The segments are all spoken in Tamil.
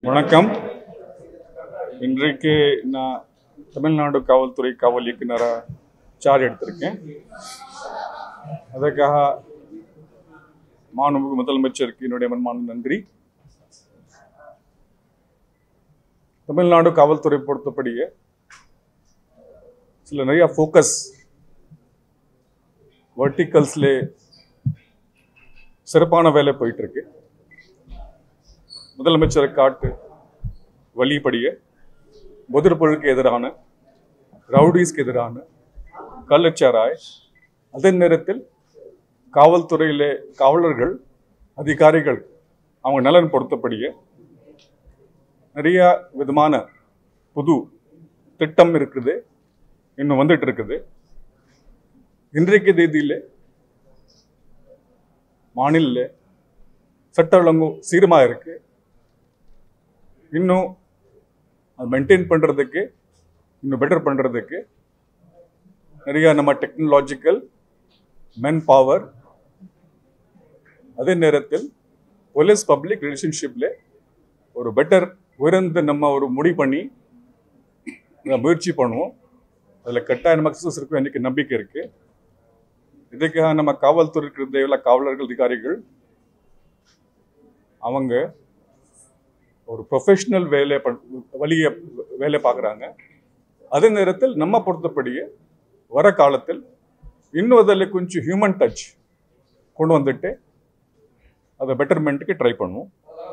வணக்கம் இன்றைக்கு நான் தமிழ்நாடு காவல்துறை காவல் இயக்குனராக சார்ஜ் எடுத்திருக்கேன் அதற்காக மாண்புமிகு முதலமைச்சருக்கு என்னுடைய மனமான நன்றி தமிழ்நாடு காவல்துறை பொறுத்தபடியே சில நிறைய ஃபோக்கஸ் வர்டிகல்ஸ்ல சிறப்பான வேலை போயிட்டு இருக்கு முதலமைச்சரை காட்டு வழிபடிய பொதுப்பொருளுக்கு எதிரான ரவுடிஸ்க்கு எதிரான கள்ளச்சாராய் அதே நேரத்தில் காவல்துறையிலே காவலர்கள் அதிகாரிகள் அவங்க நலன் பொறுத்தபடியே நிறைய விதமான புது திட்டம் இருக்குது இன்னும் வந்துட்டு இருக்குது இன்றைக்கு தேதியில் மாநில சட்ட ஒழுங்கு சீரமா இருக்கு இன்னும் அது மெயின்டைன் பண்ணுறதுக்கு இன்னும் பெட்டர் பண்ணுறதுக்கு நிறைய நம்ம டெக்னாலஜிக்கல் மென் பவர் அதே நேரத்தில் போலீஸ் பப்ளிக் ரிலேஷன்ஷிப்பில் ஒரு பெட்டர் உயர்ந்து நம்ம ஒரு முடிவு பண்ணி அதை முயற்சி பண்ணுவோம் அதில் கட்டாய நமக்கு சக்ஸஸ் இருக்கும் எனக்கு நம்பிக்கை இருக்குது இதுக்காக நம்ம காவல்துறை இருக்கிற காவலர்கள் அதிகாரிகள் அவங்க ஒரு ப்ரொஃபஷனல் வேலை பண் வழியை வேலை பார்க்குறாங்க அதே நேரத்தில் நம்ம பொறுத்தபடியே வர காலத்தில் இன்னும் அதில் கொஞ்சம் ஹியூமன் டச் கொண்டு வந்துட்டு அதை பெட்டர்மெண்ட்டுக்கு ட்ரை பண்ணுவோம்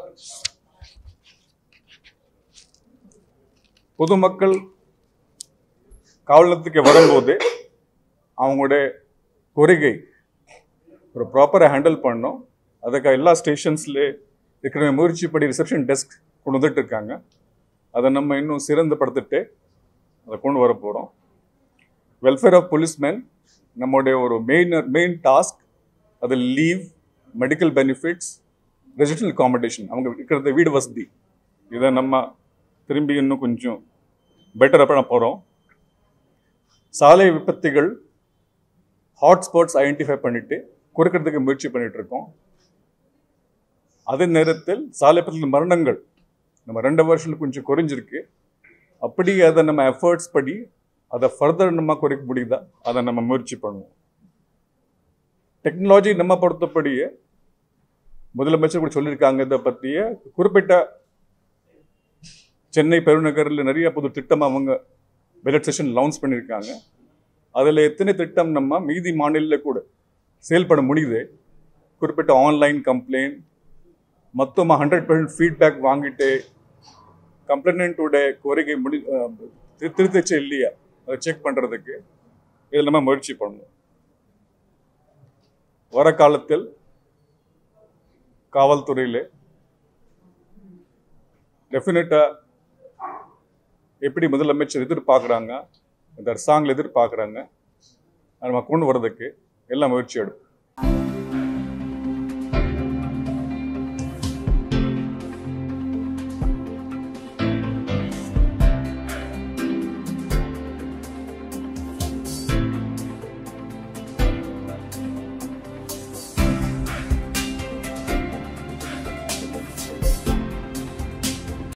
பொதுமக்கள் காவலத்துக்கு வரும்போது அவங்களுடைய கோரிக்கை ஒரு ப்ராப்பராக ஹேண்டில் பண்ணோம் அதுக்காக எல்லா ஸ்டேஷன்ஸ்ல இருக்கிற முயற்சிப்படி ரிசப்ஷன் டெஸ்க் கொண்டு வந்துட்டு இருக்காங்க அதை நம்ம இன்னும் சிறந்தப்படுத்திட்டு அதை கொண்டு வர போகிறோம் வெல்ஃபேர் ஆஃப் போலீஸ்மேன் நம்முடைய ஒரு மெயின் மெயின் டாஸ்க் அது leave medical benefits resident accommodation அவங்க இருக்கிறத வீடு வசதி இதை நம்ம திரும்பி இன்னும் கொஞ்சம் பெட்டராக பண்ண போகிறோம் சாலை விபத்துகள் ஹாட்ஸ்பாட்ஸ் ஐடென்டிஃபை பண்ணிட்டு குறைக்கிறதுக்கு முயற்சி பண்ணிட்டு இருக்கோம் அதே நேரத்தில் சாலை பற்றின மரணங்கள் நம்ம ரெண்டு வருஷத்துல கொஞ்சம் குறைஞ்சிருக்கு அப்படி அதை நம்ம எஃபர்ட்ஸ் படி அதை ஃபர்தர் நம்ம குறைக்க முடியுதா அதை நம்ம முயற்சி பண்ணுவோம் டெக்னாலஜி நம்ம பொறுத்தபடியே முதலமைச்சர் கூட சொல்லியிருக்காங்க இதை பற்றிய குறிப்பிட்ட சென்னை பெருநகரில் நிறைய புது திட்டம் அவங்க பட்ஜெட் செஷன் லான்ச் பண்ணியிருக்காங்க அதில் எத்தனை திட்டம் நம்ம மீதி மாநில கூட செயல்பட முடியுது குறிப்பிட்ட ஆன்லைன் கம்ப்ளைண்ட் மொத்தமாக ஹண்ட்ரட் பர்சன்ட் ஃபீட்பேக் வாங்கிட்டு கம்ப்ளைண்ட்டுடைய கோரிக்கை முடி அஹ், திரு- திருத்தச்சு இல்லையா அதை செக் பண்ணுறதுக்கு இதில் நம்ம முயற்சி பண்ணுவோம் வர காலத்தில் காவல்துறையில் டெஃபினட்டாக எப்படி முதலமைச்சர் எதிர்பார்க்குறாங்க இந்த அரசாங்கம் எதிர்பார்க்குறாங்க நம்ம கொண்டு வர்றதுக்கு எல்லாம் முயற்சி எடுப்போம்